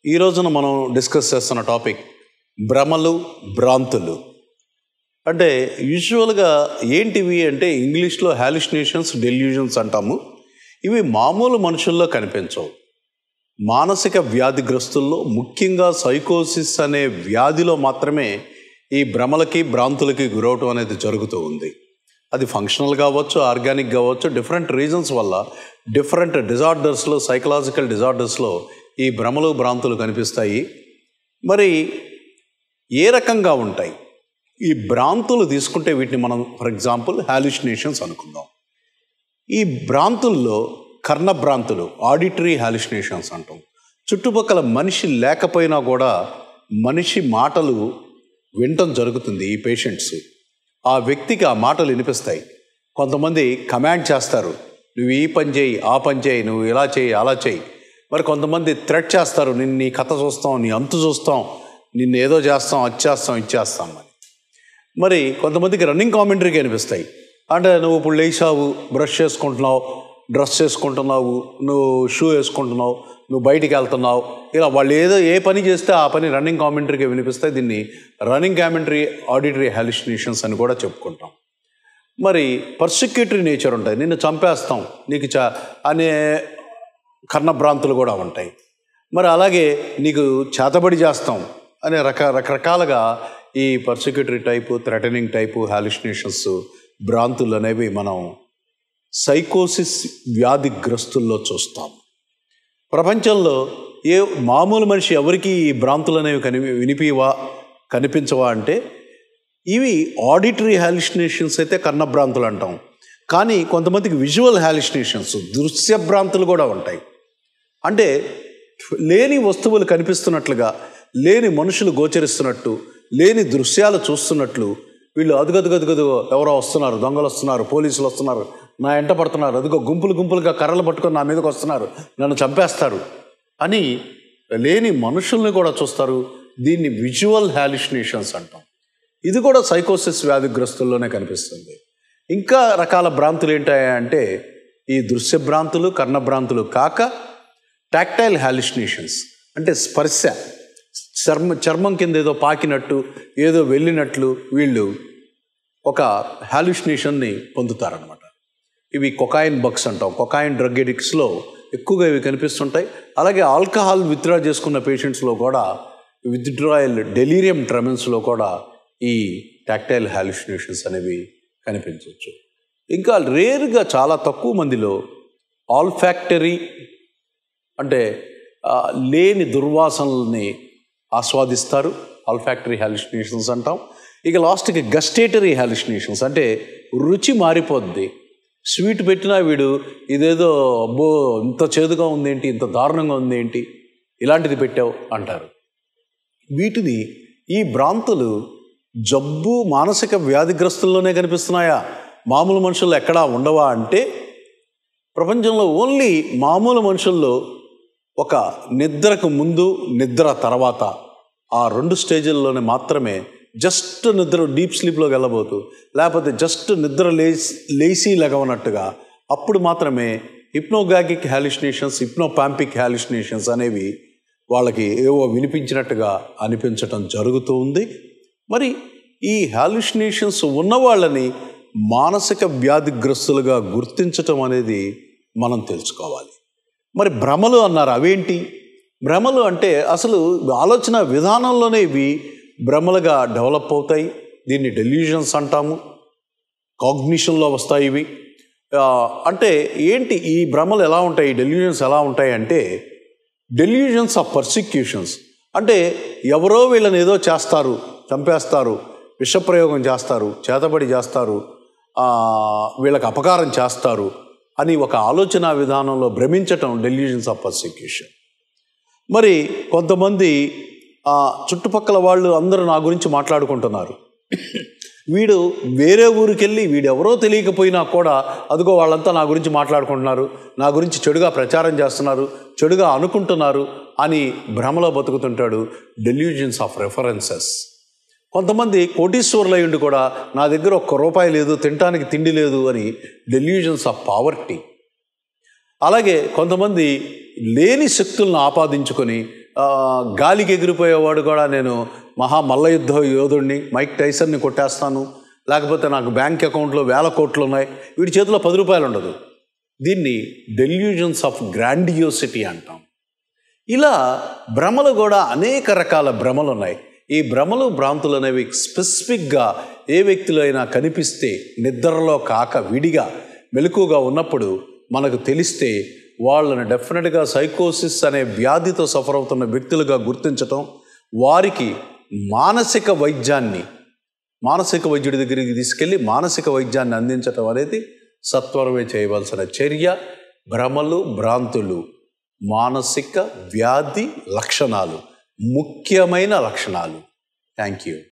ఈ రోజున మనం డిస్కస్ చేస్తున్న టాపిక్ భ్రమలు భ్రాంతులు అంటే యూజువల్గా ఏంటివి అంటే ఇంగ్లీష్లో హాలిసినేషన్స్ డెల్యూజన్స్ అంటాము ఇవి మామూలు మనుషుల్లో కనిపించవు మానసిక వ్యాధిగ్రస్తుల్లో ముఖ్యంగా సైకోసిస్ అనే వ్యాధిలో మాత్రమే ఈ భ్రమలకి భ్రాంతులకి గురవటం అనేది జరుగుతూ ఉంది అది ఫంక్షనల్ కావచ్చు ఆర్గానిక్ కావచ్చు డిఫరెంట్ రీజన్స్ వల్ల డిఫరెంట్ డిజార్డర్స్లో సైకలాజికల్ డిజార్డర్స్లో ఈ భ్రమలు భ్రాంతులు కనిపిస్తాయి మరి ఏ రకంగా ఉంటాయి ఈ భ్రాంతులు తీసుకుంటే వీటిని మనం ఫర్ ఎగ్జాంపుల్ హాలిసినేషన్స్ అనుకుందాం ఈ భ్రాంతుల్లో కర్ణభ్రాంతులు ఆడిటరీ హాలిసినేషన్స్ అంటాం చుట్టుపక్కల మనిషి లేకపోయినా కూడా మనిషి మాటలు వినటం జరుగుతుంది ఈ పేషెంట్స్ ఆ వ్యక్తికి ఆ మాటలు వినిపిస్తాయి కొంతమంది కమాండ్ చేస్తారు నువ్వు ఈ పని చేయి ఆ పని చేయి నువ్వు ఇలా చేయి అలా చేయి మరి కొంతమంది థ్రెట్ చేస్తారు నిన్ను నీ కథ చూస్తాం నీ అంతు చూస్తాం నిన్ను ఏదో చేస్తాం అది చేస్తాం ఇచ్చేస్తాం అని మరి కొంతమందికి రన్నింగ్ కామెంటరీకి అనిపిస్తాయి అంటే నువ్వు ఇప్పుడు లేచావు బ్రష్ చేసుకుంటున్నావు డ్రెస్ చేసుకుంటున్నావు నువ్వు షూ వేసుకుంటున్నావు నువ్వు బయటికి వెళ్తున్నావు ఇలా వాళ్ళు ఏదో ఏ పని చేస్తే ఆ పని రన్నింగ్ కామెంటరీకి వినిపిస్తాయి దీన్ని రన్నింగ్ కామెంటరీ ఆడిటరీ హాలిసినేషన్స్ అని కూడా చెప్పుకుంటాం మరి పర్సిక్యూటరీ నేచర్ ఉంటాయి నిన్ను చంపేస్తాం నీకు చ అనే కర్ణభ్రాంతులు కూడా ఉంటాయి మరి అలాగే నీకు చేతబడి చేస్తాం అనే రక రకరకాలుగా ఈ persecutory type threatening type hallucinations భ్రాంతులు అనేవి మనం సైకోసిస్ వ్యాధిగ్రస్తుల్లో చూస్తాం ప్రపంచంలో ఏ మామూలు మనిషి ఎవరికి ఈ భ్రాంతులు అనేవి కని వినిపివా కనిపించవా అంటే ఇవి ఆడిటరీ హాలిసినేషన్స్ అయితే కర్ణభ్రాంతులు అంటాం కానీ కొంతమందికి విజువల్ హాలిసినేషన్స్ దృశ్య భ్రాంతులు కూడా ఉంటాయి అంటే లేని వస్తువులు కనిపిస్తున్నట్లుగా లేని మనుషులు గోచరిస్తున్నట్టు లేని దృశ్యాలు చూస్తున్నట్లు వీళ్ళు అదుగదుగదుగదు ఎవరో వస్తున్నారు దొంగలు వస్తున్నారు పోలీసులు వస్తున్నారు నా ఎంట పడుతున్నారు అదిగో గుంపులు గుంపులుగా కర్రలు పట్టుకొని నా మీదకి వస్తున్నారు నన్ను చంపేస్తారు అని లేని మనుషుల్ని కూడా చూస్తారు దీన్ని విజువల్ హాలిసినేషన్స్ అంటాం ఇది కూడా సైకోసిస్ వ్యాధిగ్రస్తుల్లోనే కనిపిస్తుంది ఇంకా రకాల భ్రాంతులు ఏంటంటే ఈ దృశ్య భ్రాంతులు కర్ణభ్రాంతులు కాక టాక్టైల్ హాలిసినేషన్స్ అంటే స్పర్శ చర్మ చర్మం కింద ఏదో పాకినట్టు ఏదో వెళ్ళినట్లు వీళ్ళు ఒక హాలిసినేషన్ని పొందుతారనమాట ఇవి కొకాయిన్ బక్స్ అంటాం కొకాయిన్ డ్రగ్ ఎడిక్స్లో ఎక్కువగా ఇవి కనిపిస్తుంటాయి అలాగే ఆల్కహాల్ విత్డ్రా చేసుకున్న పేషెంట్స్లో కూడా విత్డ్రాయల్ డెలీరియం ట్రమెన్స్లో కూడా ఈ టాక్టైల్ హాలిసినేషన్స్ అనేవి కనిపించవచ్చు ఇంకా రేరుగా చాలా తక్కువ మందిలో ఆల్ఫాక్టరీ అంటే ఆ, లేని దుర్వాసనల్ని ఆస్వాదిస్తారు ఆల్ఫాక్టరీ హాలిసినేషన్స్ అంటాం ఇక లాస్ట్కి గస్టేటరీ హాలిసినేషన్స్ అంటే రుచి మారిపోద్ది స్వీట్ పెట్టినా వీడు ఇదేదో అబ్బో ఇంత చేదుగా ఉందేంటి ఇంత దారుణంగా ఉందేంటి ఇలాంటిది పెట్టావు అంటారు వీటిని ఈ భ్రాంతులు జబ్బు మానసిక వ్యాధిగ్రస్తుల్లోనే కనిపిస్తున్నాయా మామూలు మనుషుల్లో ఎక్కడా ఉండవా అంటే ప్రపంచంలో ఓన్లీ మామూలు మనుషుల్లో ఒక నిద్రకు ముందు నిద్ర తర్వాత ఆ రెండు స్టేజ్ల్లోనే మాత్రమే జస్ట్ నిద్ర డీప్ స్లీప్లోకి వెళ్ళబోతూ లేకపోతే జస్ట్ నిద్ర లేచి లేచి లెగవనట్టుగా అప్పుడు మాత్రమే హిప్నోగాగిక్ హాలిసినేషన్స్ హిప్నోపాంపిక్ హాలిసినేషన్స్ అనేవి వాళ్ళకి ఏవో వినిపించినట్టుగా అనిపించటం జరుగుతూ ఉంది మరి ఈ హాలిసినేషన్స్ ఉన్న వాళ్ళని మానసిక వ్యాధిగ్రస్తులుగా గుర్తించటం అనేది మనం తెలుసుకోవాలి మరి భ్రమలు అన్నారు అవేంటి భ్రమలు అంటే అసలు ఆలోచన విధానంలోనే ఇవి భ్రమలుగా డెవలప్ అవుతాయి దీన్ని డెల్యూజన్స్ అంటాము కాగ్నిషన్లో వస్తాయి ఇవి ఆ, అంటే ఏంటి ఈ భ్రమలు ఎలా ఉంటాయి డెల్యూజన్స్ ఎలా ఉంటాయి అంటే డెల్యూజన్స్ ఆఫ్ పర్సిక్యూషన్స్ అంటే ఎవరో వీళ్ళని ఏదో చేస్తారు చంపేస్తారు విషప్రయోగం చేస్తారు చేతబడి చేస్తారు ఆ, వీళ్ళకి అపకారం చేస్తారు అని ఒక ఆలోచన విధానంలో భ్రమించటం డెల్యూజన్స్ ఆఫ్ పర్సిక్యూషన్ మరి కొంతమంది ఆ, చుట్టుపక్కల వాళ్ళు అందరూ నా గురించి మాట్లాడుకుంటున్నారు వీడు వేరే ఊరికి వెళ్ళి వీడెవరో తెలియకపోయినా కూడా అదిగో వాళ్ళంతా నా గురించి మాట్లాడుకుంటున్నారు నా గురించి చెడుగా ప్రచారం చేస్తున్నారు చెడుగా అనుకుంటున్నారు అని భ్రమలో బతుకుతుంటాడు డెల్యూజన్స్ ఆఫ్ రెఫరెన్సెస్ కొంతమంది కోటీశ్వర్లు ఉండి కూడా నా దగ్గర ఒక్క రూపాయి లేదు తినటానికి తిండి లేదు అని డెల్యూజన్స్ ఆఫ్ పావర్టీ అలాగే కొంతమంది లేని శక్తులను ఆపాదించుకొని ఆ, గాలికి ఎగిరిపోయేవాడు కూడా నేను మహా మల్లయుద్ధ యోధుడిని మైక్ టైసన్ని కొట్టేస్తాను లేకపోతే నాకు బ్యాంక్ అకౌంట్లో వేల కోట్లు ఉన్నాయి వీడి చేతిలో పది రూపాయలు ఉండదు దీన్ని డెల్యూజన్స్ ఆఫ్ గ్రాండియోసిటీ అంటాం ఇలా భ్రమలు కూడా అనేక రకాల భ్రమలు ఉన్నాయి ఈ భ్రమలు భ్రాంతులు అనేవి స్పెసిఫిక్గా ఏ వ్యక్తిలో అయినా కనిపిస్తే నిద్రలో కాక విడిగా మెలకుగా ఉన్నప్పుడు మనకు తెలిస్తే వాళ్ళని డెఫినెట్గా సైకోసిస్ అనే వ్యాధితో సఫర్ అవుతున్న వ్యక్తులుగా గుర్తించటం వారికి మానసిక వైద్యాన్ని మానసిక వైద్యుడి దగ్గరికి తీసుకెళ్ళి మానసిక వైద్యాన్ని అందించటం అనేది సత్వరమే చేయవలసిన చర్య భ్రమలు భ్రాంతులు మానసిక వ్యాధి లక్షణాలు ముఖ్యమైన లక్షణాలు థ్యాంక్ యూ